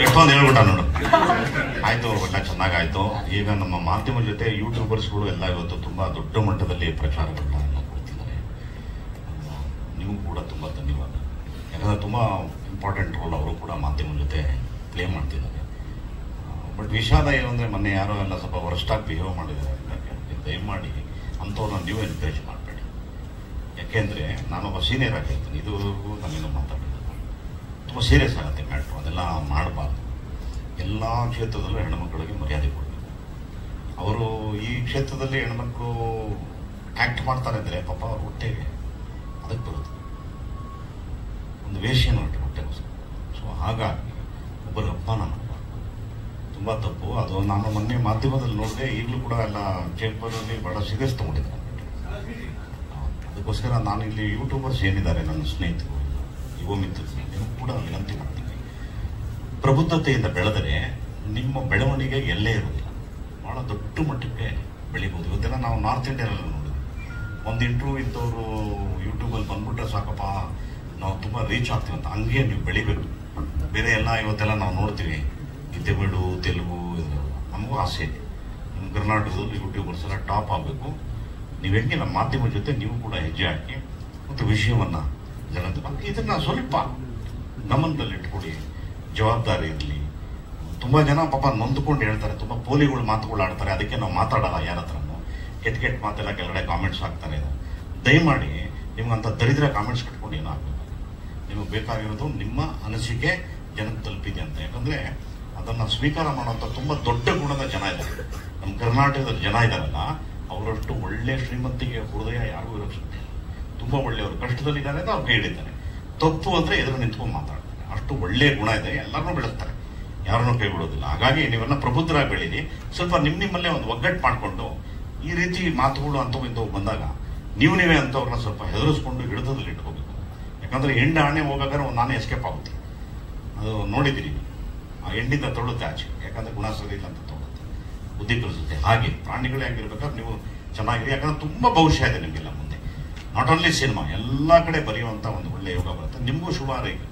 ಎಷ್ಟೊಂದು ಹೇಳ್ಬಿಟ್ಟ ನೋಡು ಆಯ್ತು ಒಳ್ಳೆ ಚೆನ್ನಾಗಾಯ್ತು ಈಗ ನಮ್ಮ ಮಾಧ್ಯಮ ಜೊತೆ ಯೂಟ್ಯೂಬರ್ಸ್ಗಳು ಎಲ್ಲ ಇವತ್ತು ತುಂಬಾ ದೊಡ್ಡ ಮಟ್ಟದಲ್ಲಿ ಪ್ರಚಾರಗಳನ್ನ ಕೊಡ್ತಿದ್ದಾರೆ ಆ, ನೀವು ಕೂಡ ತುಂಬಾ ಧನ್ಯವಾದ ಯಾಕಂದ್ರೆ ತುಂಬಾ ಇಂಪಾರ್ಟೆಂಟ್ ರೋಲ್ ಅವರು ಕೂಡ ಮಾಧ್ಯಮ ಜೊತೆ ಪ್ಲೇ ಮಾಡ್ತಿದ್ದಾರೆ ಬಟ್ ವಿಷಾದ ಏನು ಅಂದ್ರೆ ಮೊನ್ನೆ ಯಾರೋ ಎಲ್ಲ ಸ್ವಲ್ಪ ವರ್ಸ್ಟಾಗಿ ಬಿಹೇವ್ ಮಾಡಿದ್ದಾರೆ ಅದಕ್ಕೆ ದಯಮಾಡಿ ಅಂಥವ್ರನ್ನ ನೀವು ಎನ್ಕರೇಜ್ ಮಾಡಬೇಡಿ ಯಾಕೆಂದ್ರೆ ನಾನೊಬ್ಬ ಸೀನಿಯರ್ ಆಗಿ ಹೇಳ್ತೀನಿ ಇದುವರೆಗೂ ನಾನೇನು ಮಾತಾಡಿಲ್ಲ ತುಂಬ ಸೀರಿಯಸ್ ಆಗುತ್ತೆ ಮ್ಯಾಟ್ರು ಅದೆಲ್ಲ ಮಾಡಬಾರ್ದು ಎಲ್ಲ ಕ್ಷೇತ್ರದಲ್ಲೂ ಹೆಣ್ಮಕ್ಳಿಗೆ ಮರ್ಯಾದೆ ಕೊಡಬೇಕು ಅವರು ಈ ಕ್ಷೇತ್ರದಲ್ಲಿ ಹೆಣ್ಮಕ್ಳು ಆಕ್ಟ್ ಮಾಡ್ತಾರೆ ಅಂದ್ರೆ ಪಾಪ ಅವ್ರ ಹೊಟ್ಟೆಗೆ ಅದಕ್ಕೆ ಬರುತ್ತೆ ಒಂದು ವೇಷನ ಹೊಟ್ಟೆ ಹೊಟ್ಟೆಗೋಸ್ಕರ ಸೊ ಹಾಗಾಗಿ ಒಬ್ಬರ ಅಪಮಾನ ಮಾಡಬಾರ್ದು ತುಂಬ ತಪ್ಪು ಅದು ನಾನು ಮೊನ್ನೆ ಮಾಧ್ಯಮದಲ್ಲಿ ನೋಡಿದೆ ಈಗಲೂ ಕೂಡ ಎಲ್ಲ ಚೇಂಬರಲ್ಲಿ ಬಹಳ ಸೀರಿಯಸ್ ತಗೊಂಡಿದ್ದಾರೆ ಅದಕ್ಕೋಸ್ಕರ ನಾನು ಇಲ್ಲಿ ಯೂಟ್ಯೂಬರ್ಸ್ ಏನಿದ್ದಾರೆ ನನ್ನ ಸ್ನೇಹಿತರು ಯುವ ಮಿತ್ರರು ನೀವು ಕೂಡ ವಿನಂತಿ ಮಾಡ್ತೀನಿ ಪ್ರಬುದ್ಧತೆಯಿಂದ ಬೆಳೆದರೆ ನಿಮ್ಮ ಬೆಳವಣಿಗೆ ಎಲ್ಲೇ ಇರುವುದಿಲ್ಲ ಬಹಳ ದೊಡ್ಡ ಮಟ್ಟಕ್ಕೆ ಬೆಳಿಬೋದು ಇವತ್ತೆಲ್ಲ ನಾವು ನಾರ್ತ್ ಇಂಡಿಯಾನಲ್ಲಿ ನೋಡಿದ್ವಿ ಒಂದು ಇಂಟ್ರ್ಯೂ ಇದ್ದವರು ಯೂಟ್ಯೂಬಲ್ಲಿ ಬಂದ್ಬಿಟ್ರೆ ಸಾಕಪ್ಪ ನಾವು ತುಂಬ ರೀಚ್ ಆಗ್ತೀವಿ ಅಂತ ಹಂಗೆ ನೀವು ಬೆಳಿಬೇಕು ಬೇರೆ ಎಲ್ಲ ಇವತ್ತೆಲ್ಲ ನಾವು ನೋಡ್ತೀವಿ ಈ ತಮಿಳು ತೆಲುಗು ಇದೆಲ್ಲ ನಮಗೂ ಆಸೆ ಇದೆ ನಮ್ಮ ಕರ್ನಾಟಕದಲ್ಲಿ ಯೂಟ್ಯೂಬರ್ಸ್ ಎಲ್ಲ ಟಾಪ್ ಆಗಬೇಕು ನೀವು ಹೆಂಗೆ ನಮ್ಮ ಮಾಧ್ಯಮ ಜೊತೆ ನೀವು ಕೂಡ ಹೆಜ್ಜೆ ಹಾಕಿ ಮತ್ತು ವಿಷಯವನ್ನ ಜನತೆ ಇದನ್ನ ಸ್ವಲ್ಪ ಗಮನದಲ್ಲಿ ಇಟ್ಕೊಡಿ ಜವಾಬ್ದಾರಿ ಇರಲಿ ತುಂಬಾ ಜನ ಪಾಪ ನೊಂದ್ಕೊಂಡು ಹೇಳ್ತಾರೆ ತುಂಬಾ ಪೋಲಿಗಳು ಮಾತುಗಳು ಆಡ್ತಾರೆ ಅದಕ್ಕೆ ನಾವು ಮಾತಾಡಲ್ಲ ಯಾರ ಹತ್ರನೂ ಕೆಟ್ಟ ಕೆಟ್ಟ ಮಾತೆಲ್ಲ ಕೆಳಗಡೆ ಕಾಮೆಂಟ್ಸ್ ಹಾಕ್ತಾರೆ ದಯಮಾಡಿ ನಿಮ್ಗಂತ ದರಿದ್ರ ಕಾಮೆಂಟ್ಸ್ ಕಟ್ಕೊಂಡು ಏನೂ ಆಗ್ಬೇಕು ನಿಮಗೆ ಬೇಕಾಗಿರೋದು ನಿಮ್ಮ ಅನಿಸಿಕೆ ಜನಕ್ಕೆ ತಲುಪಿದೆ ಅಂತ ಯಾಕಂದ್ರೆ ಅದನ್ನ ಸ್ವೀಕಾರ ಮಾಡುವಂತ ತುಂಬಾ ದೊಡ್ಡ ಗುಣದ ಜನ ಇದ್ದಾರೆ ನಮ್ಮ ಕರ್ನಾಟಕದ ಜನ ಇದಾರಲ್ಲ ಅವರಷ್ಟು ಒಳ್ಳೆ ಶ್ರೀಮಂತಿಗೆ ಹೃದಯ ಯಾರಿಗೂ ಇರೋಕ್ಕೆ ಸಾಧ್ಯ ಇಲ್ಲ. ತುಂಬಾ ಒಳ್ಳೆಯವರು ಕಷ್ಟದಲ್ಲಿದ್ದಾರೆ ಅಂತ ಅವ್ರು ಕೈ ಹಿಡಿತಾರೆ ತಪ್ಪು ಅಂದ್ರೆ ಎದುರು ನಿಂತ್ಕೊಂಡು ಮಾತಾಡ್ತಾರೆ ಅಷ್ಟು ಒಳ್ಳೆ ಗುಣ ಇದೆ ಎಲ್ಲರನ್ನೂ ಬೆಳೆಸ್ತಾರೆ ಯಾರನ್ನೂ ಕೈ ಬಿಡೋದಿಲ್ಲ ಹಾಗಾಗಿ ನೀವೆಲ್ಲ ಪ್ರಬುದ್ಧರಾಗಿ ಬೆಳೀರಿ ಸ್ವಲ್ಪ ನಿಮ್ ನಿಮ್ಮಲ್ಲೇ ಒಂದು ಒಗ್ಗಟ್ಟು ಮಾಡ್ಕೊಂಡು ಈ ರೀತಿ ಮಾತುಗಳು ಅಂತವು ಇಂಥವು ಬಂದಾಗ ನೀವು ನೀವೇ ಅಂತವ್ರನ್ನ ಸ್ವಲ್ಪ ಹೆದರಿಸ್ಕೊಂಡು ಹಿಡಿತದಲ್ಲಿ ಇಟ್ಕೋಬೇಕು ಯಾಕಂದ್ರೆ ಹೆಣ್ಣು ಆಣೆ ಹೋಗಾದ್ರೆ ಒಂದು ನಾನೇ ಎಸ್ಕೇಪ್ ಆಗುತ್ತೆ ಅದು ನೋಡಿದ್ದೀರಿ ನೀವು. ಆ ಹೆಣ್ಣಿಂದ ತೊಳುತ್ತೆ ಆಚೆ ಯಾಕಂದ್ರೆ ಗುಣ ಸರಿ ಇಲ್ಲ ಅಂತ ತೊಳುತ್ತೆ ಬುದ್ಧಿ ಕಲಿಸುತ್ತೆ ಹಾಗೆ ಪ್ರಾಣಿಗಳೇ ಆಗಿರ್ಬೇಕಾದ್ರೆ ನೀವು ಚೆನ್ನಾಗಿರಿ ಯಾಕಂದ್ರೆ ತುಂಬಾ ಭವಿಷ್ಯ ಇದೆ ನಿಮಗೆಲ್ಲ ಮುಂದೆ ನಾಟ್ ಓನ್ಲಿ ಸಿನಿಮಾ ಎಲ್ಲ ಕಡೆ ಬರೆಯುವಂತ ಒಂದು ಒಳ್ಳೆ ಯೋಗ ಬರುತ್ತೆ ನಿಮಗೂ ಶುಭ ಹಾರೈಕೆ